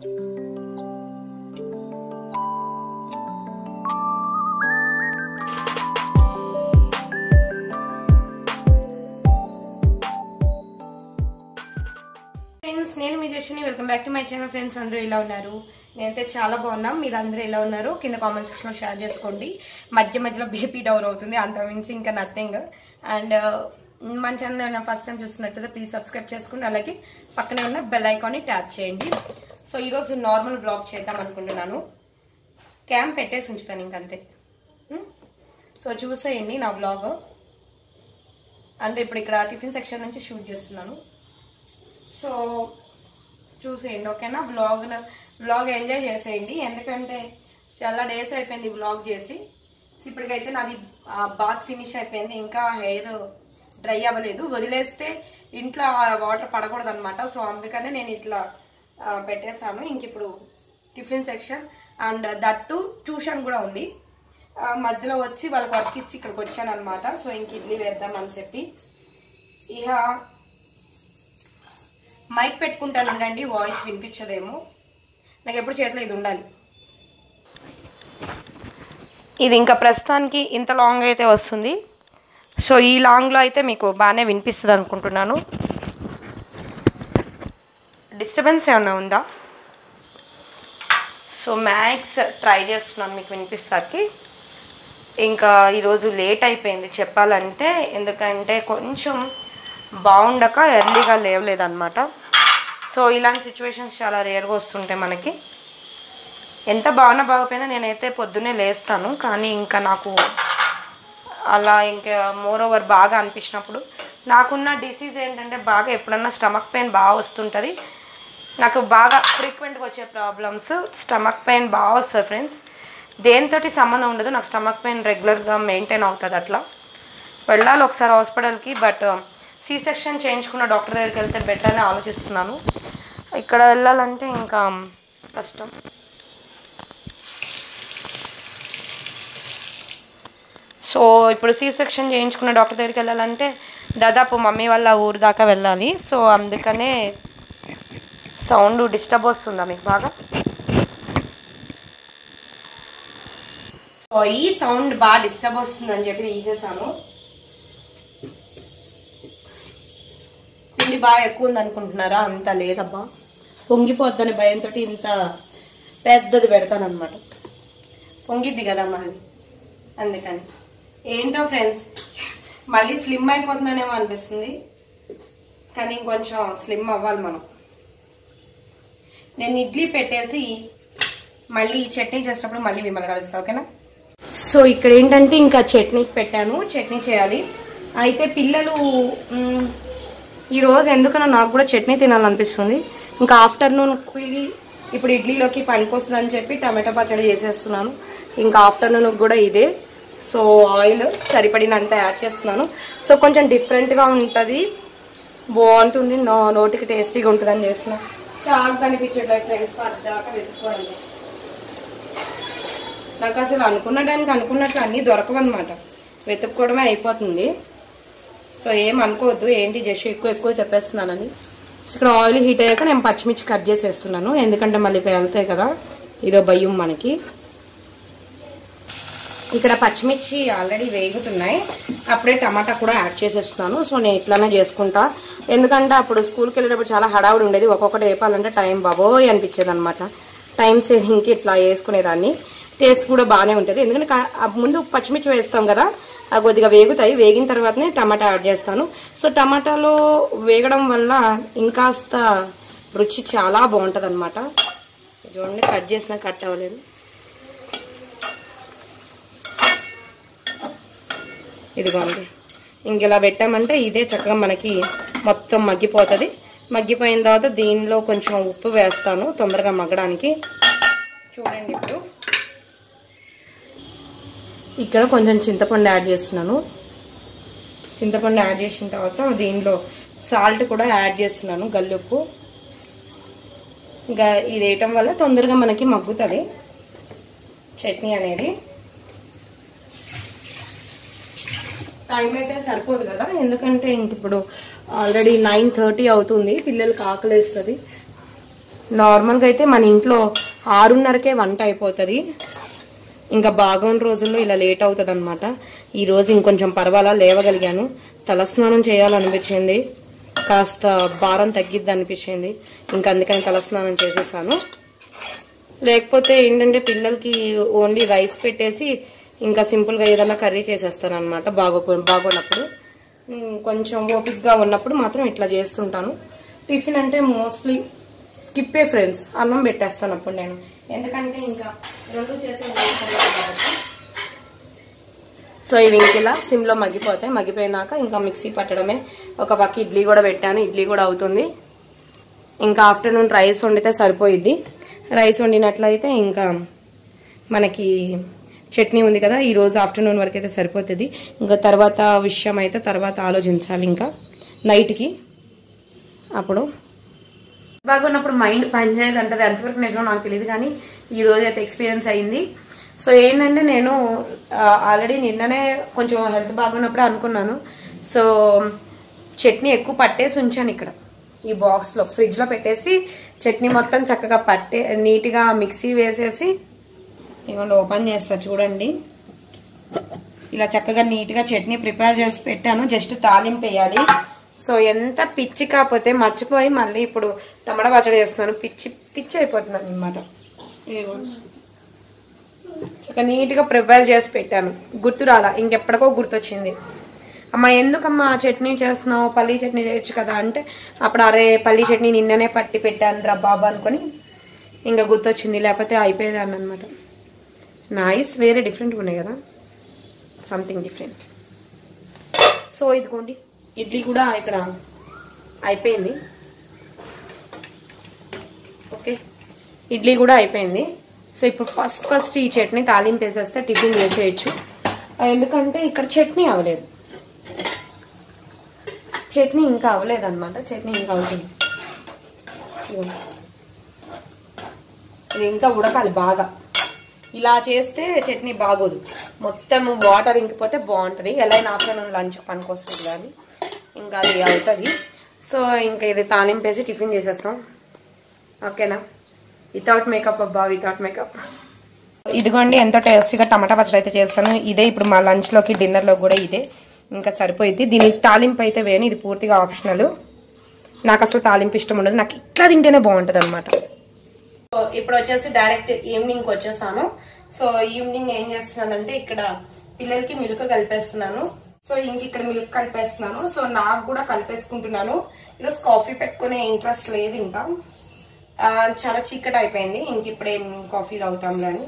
Friends నేను మీ జస్టిని welcome back to my channel friends అందరూ ఎలా ఉన్నారు నేనైతే చాలా బాగున్నాం మీరు అందరూ ఎలా ఉన్నారు కింద కామెంట్ సెక్షన్ లో షేర్ చేసుకోండి మధ్య మధ్యలో బేబీ డౌన్ అవుతుంది అంత మించి ఇంకా నథింగ్ అండ్ మన ఛానల్ ఫస్ట్ టైం చూస్తున్నట్టయితే ప్లీజ్ సబ్స్క్రైబ్ చేసుకోండి అలాగే పక్కనే ఉన్న బెల్ ఐకాన్ని ట్యాప్ చేయండి సో ఈరోజు నార్మల్ బ్లాగ్ చేద్దాం అనుకుంటున్నాను క్యాంప్ పెట్టేసి ఉంచుతాను ఇంకంతే ఉం? సో చూసేయండి నా బ్లాగ్ అంటే ఇప్పుడు ఇక్కడ టిఫిన్ సెక్షన్ నుంచి షూట్ చేస్తున్నాను సో చూసేయండి ఓకేనా బ్లాగ్ బ్లాగ్ ఎంజాయ్ చేసేయండి ఎందుకంటే చాలా డేస్ అయిపోయింది బ్లాగ్ చేసి సో ఇప్పటికైతే నాది బాత్ ఫినిష్ అయిపోయింది ఇంకా హెయిర్ డ్రై అవ్వలేదు వదిలేస్తే ఇంట్లో వాటర్ పడకూడదు అనమాట సో అందుకనే నేను ఇట్లా ఆ, పెట్టేశాను ఇంక ఇప్పుడు tiffin section and that tuition కూడా ఉంది ఆ, మధ్యలో వచ్చి వాళ్ళకి వర్క్ ఇచ్చి ఇక్కడికి వచ్చాను అనమాట సో ఇంక ఇడ్లీ వేద్దామని చెప్పి ఇక మైక్ పెట్టుకుంటాను ఉండండి వాయిస్ వినిపించదేమో నాకు ఎప్పుడు చేతిలో ఇది ఉండాలి ఇది ఇంకా ప్రస్తుతానికి ఇంత లాంగ్ అయితే వస్తుంది సో ఈ లాంగ్లో అయితే మీకు బాగానే వినిపిస్తుంది అనుకుంటున్నాను డిస్టర్బెన్స్ ఏమైనా ఉందా సో మ్యాక్స్ ట్రై చేస్తున్నాను మీకు వినిపిస్తాకి ఇంకా ఈరోజు లేట్ అయిపోయింది చెప్పాలంటే ఎందుకంటే కొంచెం బాగుండక ఎర్లీగా లేవలేదన్నమాట సో ఇలాంటి సిచ్యువేషన్స్ చాలా రేర్గా వస్తుంటాయి మనకి ఎంత బాగున్నా బాగపోయినా నేనైతే పొద్దున్నే లేస్తాను కానీ ఇంకా నాకు అలా ఇంకా మోర్ ఓవర్ బాగా అనిపించినప్పుడు నాకున్న డిసీజ్ ఏంటంటే బాగా ఎప్పుడన్నా స్టమక్ పెయిన్ బాగా వస్తుంటుంది నాకు బాగా ఫ్రీక్వెంట్గా వచ్చే ప్రాబ్లమ్స్ స్టమక్ పెయిన్ బాగా వస్తుంది ఫ్రెండ్స్ దేనితోటి సంబంధం ఉండదు నాకు స్టమక్ పెయిన్ రెగ్యులర్గా మెయింటైన్ అవుతుంది అట్లా వెళ్ళాలి ఒకసారి హాస్పిటల్కి బట్ సి సెక్షన్ చేయించుకున్న డాక్టర్ దగ్గరికి వెళ్తే బెటర్ అని ఆలోచిస్తున్నాను ఇక్కడ వెళ్ళాలంటే ఇంకా కష్టం సో ఇప్పుడు సి సెక్షన్ చేయించుకున్న డాక్టర్ దగ్గరికి వెళ్ళాలంటే దాదాపు మమ్మీ వాళ్ళ ఊరు దాకా వెళ్ళాలి సో అందుకనే సౌండ్ డిస్టర్బ్ వస్తుందా మీకు బాగా సో ఈ సౌండ్ బాగా డిస్టర్బ్ వస్తుందని చెప్పి తీసేసాను పిండి బాగా ఎక్కువ ఉంది అనుకుంటున్నారా అంత లేదబ్బా పొంగిపోద్దని భయంతో ఇంత పెద్దది పెడతాను అనమాట పొంగిద్ది కదా మళ్ళీ అందుకని ఏంటో ఫ్రెండ్స్ మళ్ళీ స్లిమ్ అయిపోతున్నానేమో అనిపిస్తుంది కానీ ఇంకొంచెం స్లిమ్ అవ్వాలి మనం నేను ఇడ్లీ పెట్టేసి మళ్ళీ ఈ చట్నీ చేసేటప్పుడు మళ్ళీ మిమ్మల్ని కలుస్తా ఓకేనా సో ఇక్కడ ఏంటంటే ఇంకా చట్నీకి పెట్టాను చట్నీ చేయాలి అయితే పిల్లలు మ్, ఈ రోజు ఎందుకనో నాకు కూడా చట్నీ తినాలనిపిస్తుంది ఇంకా ఆఫ్టర్నూన్కి ఇప్పుడు ఇడ్లీలోకి పనికొస్తుంది అని చెప్పి టమాటా పచ్చడి చేసేస్తున్నాను ఇంకా ఆఫ్టర్నూన్ కూడా ఇదే సో ఆయిల్ సరిపడినంత యాడ్ చేస్తున్నాను సో కొంచెం డిఫరెంట్గా ఉంటుంది బాగుంటుంది నో నోటికి టేస్టీగా ఉంటుందని చేస్తున్నాను చాలా కనిపించేటట్టు ఫ్రెండ్స్ పద్దాకా వెతుక్కోవడం నాకు అసలు అనుకున్న టైంకి అనుకున్నట్లు అన్నీ దొరకవన్నమాట వెతుక్కోవడమే అయిపోతుంది సో ఏం అనుకోవద్దు ఏంటి జస్ట్ ఎక్కువ ఎక్కువ చెప్పేస్తున్నానని సో ఇక్కడ ఆయిల్ హీట్ అయ్యాక నేను పచ్చిమిర్చి కట్ చేసేస్తున్నాను ఎందుకంటే మళ్ళీ వెళ్తాయి కదా ఇదో భయం మనకి ఇక్కడ పచ్చిమిర్చి ఆల్రెడీ వేగుతున్నాయి అప్పుడే టమాటా కూడా యాడ్ చేసేస్తున్నాను సో నేను ఇట్లానే చేసుకుంటా ఎందుకంటే అప్పుడు స్కూల్కి వెళ్ళేటప్పుడు చాలా హడావుడి ఉండేది ఒక్కొక్కటి వేపాలంటే టైం బాబోయ్ అనిపించేది అనమాట టైం సేవింగ్కి ఇట్లా వేసుకునేదాన్ని టేస్ట్ కూడా బాగానే ఉంటుంది ఎందుకంటే కా- ఆ ముందు పచ్చిమిర్చి వేస్తాం కదా అవి కొద్దిగా వేగుతాయి వేగిన తర్వాతనే టమాటా యాడ్ చేస్తాను సో టమాటాలో వేగడం వల్ల ఇంకాస్త రుచి చాలా బాగుంటుంది అనమాట చూడండి కట్ చేసినా కట్ అవ్వలేదు ఇదిగోండి ఇంక ఇలా పెట్టామంటే ఇదే చక్కగా మనకి మొత్తం మగ్గిపోతుంది మగ్గిపోయిన తర్వాత దీనిలో కొంచెం ఉప్పు వేస్తాను తొందరగా మగ్గడానికి చూడండి ఇప్పుడు ఇక్కడ కొంచెం చింతపండు యాడ్ చేస్తున్నాను చింతపండు యాడ్ చేసిన తర్వాత దీనిలో సాల్ట్ కూడా యాడ్ చేస్తున్నాను గల్లుప్పు ఇంకా ఇది వేయటం వల్ల తొందరగా మనకి మగ్గుతుంది చట్నీ అనేది టైం అయితే సరిపోదు కదా ఎందుకంటే ఇంక ఇప్పుడు ఆల్రెడీ నైన్ థర్టీ అవుతుంది పిల్లలకి ఆకలేస్తుంది నార్మల్గా అయితే మన ఇంట్లో ఆరున్నరకే వంట అయిపోతుంది ఇంకా బాగున్న రోజుల్లో ఇలా లేట్ అవుతుంది అనమాట ఈ రోజు ఇంకొంచెం పర్వాలా లేవగలిగాను తలస్నానం చేయాలనిపించింది కాస్త భారం తగ్గిద్ది అనిపించింది ఇంకా అందుకని తలస్నానం చేసేసాను లేకపోతే ఏంటంటే పిల్లలకి ఓన్లీ రైస్ పెట్టేసి ఇంకా సింపుల్గా ఏదైనా కర్రీ చేసేస్తాను అనమాట బాగో బాగోనప్పుడు ఉమ్, కొంచెం ఓపిక్గా ఉన్నప్పుడు మాత్రం ఇట్లా చేస్తుంటాను టిఫిన్ అంటే మోస్ట్లీ స్కిప్పే ఫ్రెండ్స్ అన్నం పెట్టేస్తాను అప్పుడు నేను ఎందుకంటే ఇంకా రెండు చేసే సో ఇవి ఇంక ఇలా సిమ్లో మగ్గిపోతాయి మగ్గిపోయినాక ఇంకా మిక్సీ పట్టడమే ఒక పక్క ఇడ్లీ కూడా పెట్టాను ఇడ్లీ కూడా అవుతుంది ఇంకా ఆఫ్టర్నూన్ రైస్ వండితే సరిపోయిద్ది రైస్ వండినట్లయితే ఇంకా మనకి చట్నీ ఉంది కదా ఈ రోజు ఆఫ్టర్నూన్ వరకు అయితే సరిపోతుంది ఇంకా తర్వాత విషయం అయితే తర్వాత ఆలోచించాలి ఇంకా నైట్కి అప్పుడు బాగున్నప్పుడు మైండ్ పనిచేయదు అంటారు ఎంతవరకు నిజమో నాకు తెలియదు కానీ ఈ రోజు అయితే ఎక్స్పీరియన్స్ అయింది సో ఏంటంటే నేను ఆల్రెడీ నిన్ననే కొంచెం హెల్త్ బాగున్నప్పుడే అనుకున్నాను సో చట్నీ ఎక్కువ పట్టేసి ఉంచాను ఇక్కడ ఈ బాక్స్ లో ఫ్రిడ్జ్ లో పెట్టేసి చట్నీ మొత్తం చక్కగా పట్టే నీట్ గా మిక్సీ వేసేసి ఇవ్వండి ఓపెన్ చేస్తా చూడండి ఇలా చక్కగా నీట్ గా చట్నీ ప్రిపేర్ చేసి పెట్టాను జస్ట్ తాలింపు వేయాలి సో ఎంత పిచ్చి కాకపోతే మర్చిపోయి మళ్ళీ ఇప్పుడు టమాటా పచ్చడి చేస్తున్నాను పిచ్చి పిచ్చి అయిపోతున్నాను అనమాట చక్కగా నీట్ గా ప్రిపేర్ చేసి పెట్టాను గుర్తు రాలా ఇంకెప్పటికో గుర్తొచ్చింది అమ్మ ఎందుకమ్మా చట్నీ చేస్తున్నావు పల్లీ చట్నీ చేయొచ్చు కదా అంటే అప్పుడు అరే పల్లీ చట్నీ నిన్ననే పట్టి పెట్టాను రా బాబా అనుకొని ఇంకా గుర్తొచ్చింది లేకపోతే అయిపోయేదాన్ని అనమాట నాయిస్ వేరే డిఫరెంట్గా ఉన్నాయి కదా సంథింగ్ డిఫరెంట్ సో ఇదిగోండి ఇడ్లీ కూడా ఇక్కడ అయిపోయింది ఓకే ఇడ్లీ కూడా అయిపోయింది సో ఇప్పుడు ఫస్ట్ ఫస్ట్ ఈ చట్నీ తాలింపు వేసేస్తే టిఫిన్ చేసేయచ్చు ఎందుకంటే ఇక్కడ చట్నీ అవ్వలేదు చట్నీ ఇంకా అవ్వలేదు అనమాట చట్నీ ఇంకా అవుతుంది ఇదిగోండి. ఇది ఇంకా ఉడకాలి బాగా ఇలా చేస్తే చట్నీ బాగోదు మొత్తం వాటర్ ఇంకిపోతే బాగుంటుంది ఎలా అయినా ఆఫ్టర్నూన్ లంచ్ పనికొస్తుంది కానీ ఇంకా అది అవుతుంది సో ఇంకా ఇది తాలింపు వేసి టిఫిన్ చేసేస్తాం ఓకేనా వితౌట్ మేకప్ అబ్బా వితౌట్ మేకప్ ఇదిగోండి ఎంతో టేస్టీగా టమాటా పచ్చడి అయితే చేస్తాను ఇదే ఇప్పుడు మా లంచ్లోకి డిన్నర్లో కూడా ఇదే ఇంకా సరిపోయింది దీనికి తాలింపు అయితే వేయను ఇది పూర్తిగా ఆప్షనల్ నాకు అసలు తాలింపు ఇష్టం ఉండదు నాకు ఇట్లా తింటేనే బాగుంటుంది అనమాట సో ఇప్పుడు వచ్చేసి డైరెక్ట్ ఈవినింగ్ వచ్చేసాను సో ఈవినింగ్ ఏం చేస్తున్నానంటే ఇక్కడ పిల్లలకి మిల్క్ కలిపేస్తున్నాను సో ఇంక ఇక్కడ మిల్క్ కలిపేస్తున్నాను సో నాకు కూడా కలిపేసుకుంటున్నాను ఈరోజు కాఫీ పెట్టుకునే ఇంట్రెస్ట్ లేదు ఇంకా ఆ, చాలా చీకటి అయిపోయింది ఇంక ఇప్పుడు ఏం కాఫీ తాగుతాంలే అని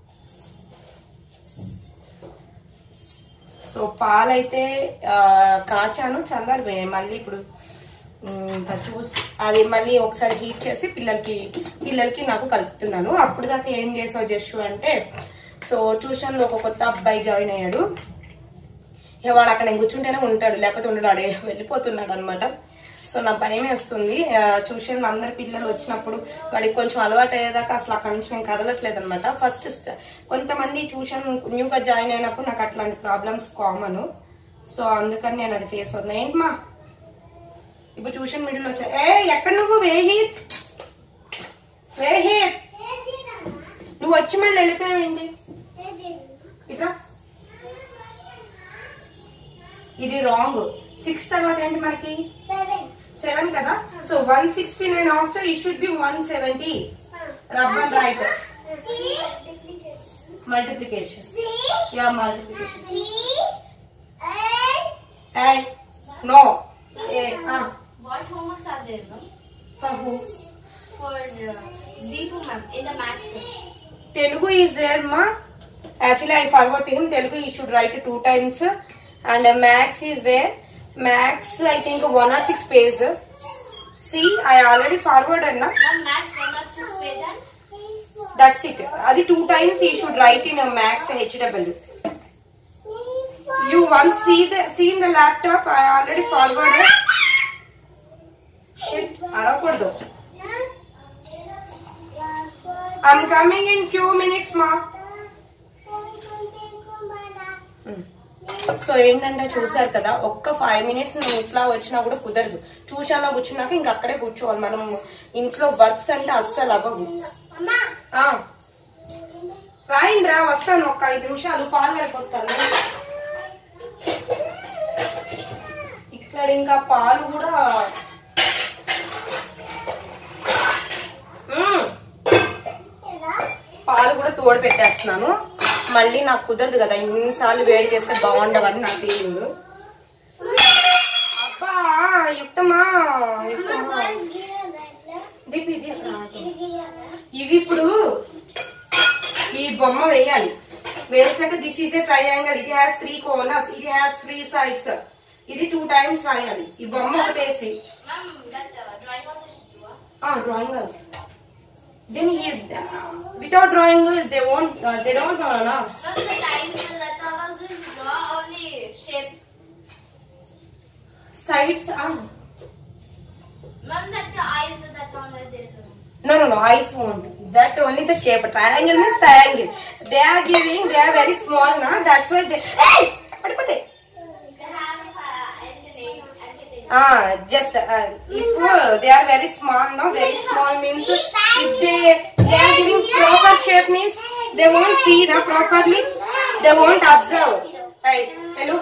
సో పాలైతే ఆ, కాచాను చల్లారి మళ్ళీ ఇప్పుడు ఉమ్, ఇంకా చూసి అది మళ్ళీ ఒకసారి హీట్ చేసి పిల్లలకి పిల్లలకి నాకు కలుపుతున్నాను అప్పుడు దాకా ఏం చేసావు జస్ట్ అంటే సో ట్యూషన్ లో ఒక కొత్త అబ్బాయి జాయిన్ అయ్యాడు ఇక వాడు అక్కడ నేను కూర్చుంటేనే ఉంటాడు లేకపోతే ఉండడు ఆడే వెళ్ళిపోతున్నాడు అనమాట సో నా భయం వేస్తుంది ట్యూషన్ అందరి పిల్లలు వచ్చినప్పుడు వాడికి కొంచెం అలవాటు అయ్యేదాకా అసలు అక్కడ నుంచి నేను కదలట్లేదు అనమాట ఫస్ట్ కొంతమంది ట్యూషన్ న్యూగా జాయిన్ అయినప్పుడు నాకు అట్లాంటి ప్రాబ్లమ్స్ కామన్ సో అందుకని నేను అది ఫేస్ అవుతున్నా ఏంటి మా ఇప్పుడు ట్యూషన్ మిడిల్ వచ్చా ఏ ఎక్కడ నువ్వు వేహిత్ వేహిత్ నువ్వు వచ్చి మళ్ళీ వెళ్ళిపోయావేంటి ఇట్లా ఇది రాంగ్ సిక్స్ తర్వాత ఏంటి మనకి సెవెన్ కదా so one sixty nine after ఈ should be one seventy rub and write multiplication ya multiplication no ఏ What homeworks are there, no? for who For uh, Deepu ma'am in the maths. Telugu is there, ma. Actually, I forgot him. Telugu he should write two times, and uh, Max is there. Max, I think one or six page. See, I already forwarded, na. Ma'am, maths one not six page and That's it. Adi two times he should write in a Max HW. You once see the see in the laptop. I already forwarded. Shit, అరవకూడదు I'm coming in few minutes, ma. So ఏంటంటే చూసారు కదా ఒక్క five minutes నువ్వు ఇట్లా వచ్చినా కూడా కుదరదు ట్యూషన్ లో కూర్చున్నాక ఇంక అక్కడే కూర్చోవాలి మనం ఇంట్లో వర్క్స్ అంటే అస్సలు అవ్వవు ఆ. రాయండి రా వస్తాను ఒక ఐదు నిమిషాలు పాలు కలిపి వస్తాను ఇక్కడ ఇంకా పాలు కూడా మ్మ్. పాలు కూడా తోడు పెట్టేస్తున్నాను మళ్ళీ నాకు కుదరదు కదా ఇన్నిసార్లు వేడి చేస్తే బాగుండవని నా ఫీలింగ్ అబ్బా యుక్తమా యుక్తమా దీపి ఇది అక్కడ ఆగు. ఇవి ఇప్పుడు ఈ బొమ్మ వేయాలి వేసాక దిస్ ఈజ్ ఏ ట్రయాంగల్ ఇది హ్యాస్ త్రీ కోనర్స్ ఇది హ్యాస్ త్రీ సైడ్స్ ఇది టూ టైమ్స్ రాయాలి ఈ బొమ్మ ఒకటి వేసి Mom, that uh, drawing also should do. huh? Drawing then without drawing they won't they don't know నా Mom, the lines will that one also should draw only shape. Sides Mom, that the eyes that one right there. No, no, no. Eyes won't. That only the shape. Triangle means triangle. They are giving. They are very small, na. That's why they. Hey, పడిపోతే. They have uh, and the name and the name. Ah, just uh, if uh, they are very small, no. Very small means if they they are giving proper shape means they won't see na properly. They won't observe. Hey, hello.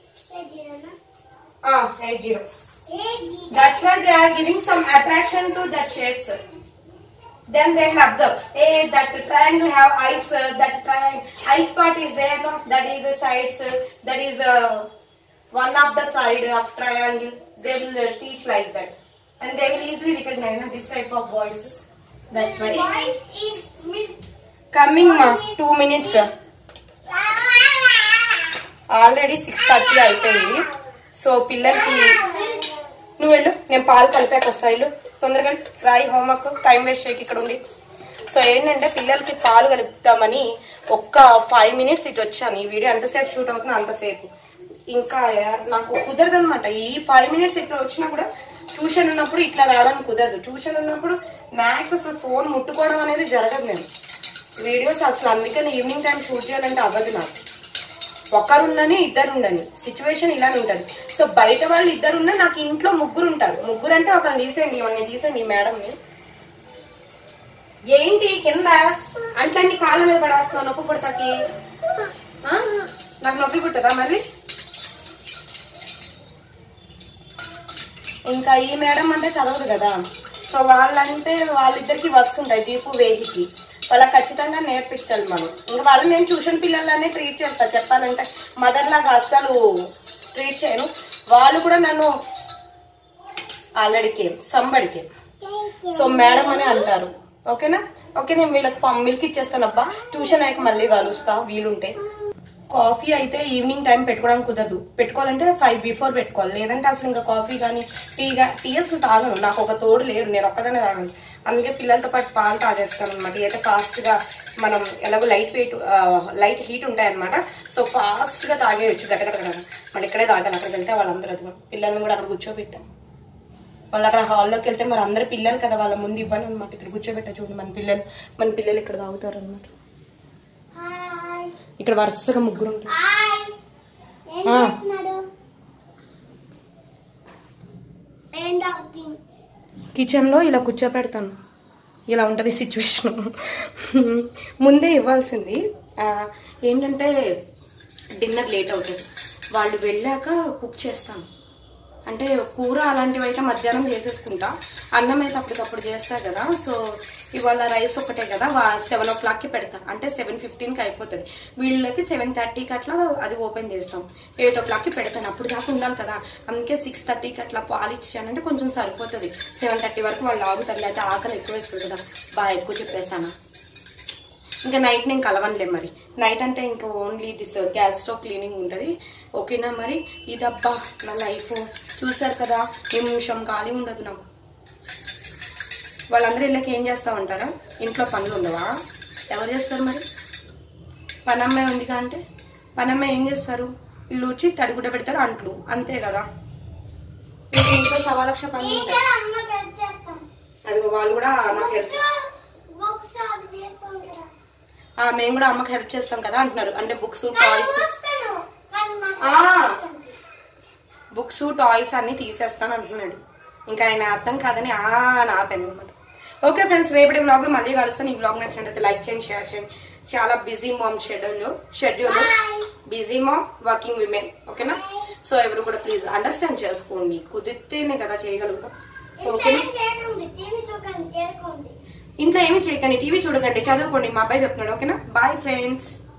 Ah, eight zero. That's why they are giving some attraction to that shapes. Then they will observe. Hey, that triangle have eyes. uh, That triangle eyes part is there. No, that is the sides. uh, That is uh, one of the side of triangle. They will uh, teach like that, and they will easily recognize no, this type of voice. That's why. Voice is mid. Coming, ma. Two minutes. Already six thirty అయిపోయింది so పిల్లలకి నువ్వు వెళ్ళు నేను పాలు కలిపాక వస్తా వెళ్ళు తొందరగా రాయి హోంవర్క్ టైం వేస్ట్ చేయకి ఇక్కడ ఉండి సో ఏంటంటే పిల్లలకి పాలు కలుపుతామని ఒక్క ఫైవ్ మినిట్స్ ఇటు వచ్చాను ఈ వీడియో ఎంతసేపు షూట్ అవుతుందో అంతసేపు ఇంకా నాకు కుదరదు అనమాట ఈ ఫైవ్ మినిట్స్ ఇక్కడ వచ్చినా కూడా ట్యూషన్ ఉన్నప్పుడు ఇట్లా రావడానికి కుదరదు ట్యూషన్ ఉన్నప్పుడు మ్యాథ్స్ అసలు ఫోన్ ముట్టుకోవడం అనేది జరగదు నేను వీడియోస్ అసలు అందుకని ఈవినింగ్ టైం షూట్ చేయాలంటే అవ్వదు నాకు ఒకరున్నని ఇద్దరు ఉండని సిచ్యువేషన్ ఇలానే ఉంటది సో బయట వాళ్ళు ఇద్దరున్నా నాకు ఇంట్లో ముగ్గురు ఉంటారు ముగ్గురు అంటే ఒకరిని తీసేయండి ఇవన్నీ తీసేయండి ఈ మేడంని ఏంటి కింద అంట్లన్నీ కాళ్ళ మీద పడేస్తున్నావు నొప్పి పుడతాకి ఆ? నాకు నొప్పి పుట్టదా మళ్ళీ ఇంకా ఈ మేడం అంటే చదవదు కదా సో వాళ్ళంటే వాళ్ళిద్దరికి వర్క్స్ ఉంటాయి దీపు వేహికి వాళ్ళకి ఖచ్చితంగా నేర్పించాలి మనం ఇంకా వాళ్ళు నేను ట్యూషన్ పిల్లలనే ట్రీట్ చేస్తా చెప్పాలంటే మదర్ లాగా అస్సలు ట్రీట్ చేయను వాళ్ళు కూడా నన్ను ఆల్రెడీ కేమ్ సంబడికే సో మేడం అని అంటారు ఓకేనా ఓకే నేను వీళ్ళకి పం- మిల్క్ ఇచ్చేస్తాను అబ్బా ట్యూషన్ అయ్యాక మళ్ళీ కలుస్తా వీలుంటే కాఫీ అయితే ఈవినింగ్ టైం పెట్టుకోవడానికి కుదరదు పెట్టుకోవాలంటే ఫైవ్ బిఫోర్ పెట్టుకోవాలి లేదంటే అసలు ఇంకా కాఫీ కానీ టీ గా- టీ అసలు తాగను నాకు ఒక తోడు లేరు నేను ఒక్కదానే తాగను అందుకే పిల్లలతో పాటు పాలు తాగేస్తాను అనమాట అయితే ఫాస్ట్ గా మనం ఎలాగో లైట్ వెయిట్ లైట్ హీట్ ఉంటాయి అనమాట సో ఫాస్ట్ గా తాగేయచ్చు గడగడ మళ్ళీ ఇక్కడే తాగాలి అక్కడికి వెళ్తే వాళ్ళందరూ అది పిల్లల్ని కూడా అక్కడ కూర్చోబెట్టాం వాళ్ళు అక్కడ హాల్లోకి వెళ్తే మరి అందరు పిల్లలు కదా వాళ్ళ ముందు ఇవ్వను అనమాట ఇక్కడ కూర్చోబెట్ట చూడండి మన పిల్లలు మన పిల్లలు ఇక్కడ తాగుతారు అనమాట Hi. ఇక్కడ వరుసగా ముగ్గురు ఉంటారు Hi. ఏం ఆ. చేస్తున్నాడు ఏం డాకింగ్ కిచెన్లో ఇలా కూర్చోపెడతాను ఇలా ఉంటుంది సిచ్యువేషన్ ముందే ఇవ్వాల్సింది ఆ, ఏంటంటే డిన్నర్ లేట్ అవుతుంది వాళ్ళు వెళ్ళాక కుక్ చేస్తాను అంటే కూర అలాంటివి అయితే మధ్యాహ్నం చేసేసుకుంటా అన్నం అయితే అప్పటికప్పుడు చేస్తా కదా సో ఇవాళ రైస్ ఒకటే కదా సెవెన్ ఓ క్లాక్కి పెడతా అంటే సెవెన్ ఫిఫ్టీన్కి అయిపోతుంది వీళ్ళకి సెవెన్ థర్టీకి అట్లా అది ఓపెన్ చేస్తాం ఎయిట్ ఓ క్లాక్కి పెడతాను అప్పుడు దాకా ఉండాలి కదా అందుకే సిక్స్ థర్టీకి అట్లా పాలు ఇచ్చానంటే కొంచెం సరిపోతుంది సెవెన్ థర్టీ వరకు వాళ్ళు ఆగుతారు లేకపోతే ఆకలి ఎక్కువ వేస్తుంది కదా బాగా ఎక్కువ చెప్పేసాను ఇంకా నైట్ నేను కలవనులే మరి నైట్ అంటే ఇంకా only this gas stove cleaning ఉంటుంది ఓకేనా మరి ఇదబ్బా నా లైఫ్ చూసారు కదా నిమిషం ఖాళీ ఉండదు నాకు వాళ్ళందరూ ఇళ్ళకి ఏం చేస్తామంటారా ఇంట్లో పనులు ఉండవా ఎవరు చేస్తారు మరి పనమ్మాయి ఉంది అంటే పనమ్మాయి ఏం చేస్తారు ఇల్లు వచ్చి తడిగుడ్డ పెడతారు అంట్లు అంతే కదా మీకు ఇంట్లో సవా లక్ష పనులు ఉంటాయి అమ్మ హెల్ప్ చేస్తాం అదిగో వాళ్ళు కూడా నాకు హెల్ప్ బుక్స్ అది చేస్తాం కదా ఆ, మేము కూడా అమ్మకి హెల్ప్ చేస్తాం కదా అంటున్నారు అంటే బుక్స్ టాయ్స్ వస్తాను కానీ నాకు ఆ. బుక్స్ టాయ్స్ అన్ని తీసేస్తాను అంటున్నాడు ఇంకా ఆయన అర్థం కాదని ఆ నా పెన్ అనమాట ఓకే ఫ్రెండ్స్ రేపటి బ్లాగ్ లో మళ్ళీ కలుస్తాను ఈ బ్లాగ్ నచ్చినట్లయితే లైక్ చేయండి షేర్ చేయండి చాలా busy mom schedule schedule busy mom working women ఓకేనా సో ఎవరు కూడా ప్లీజ్ అండర్స్టాండ్ చేసుకోండి కుదిరితేనే కదా చేయగలుగుతాం సో ఓకేనా ఇంట్లో ఏమి చేయకండి టీవీ చూడకండి చదువుకోండి మా అబ్బాయి చెప్తున్నాడు ఓకేనా బాయ్ ఫ్రెండ్స్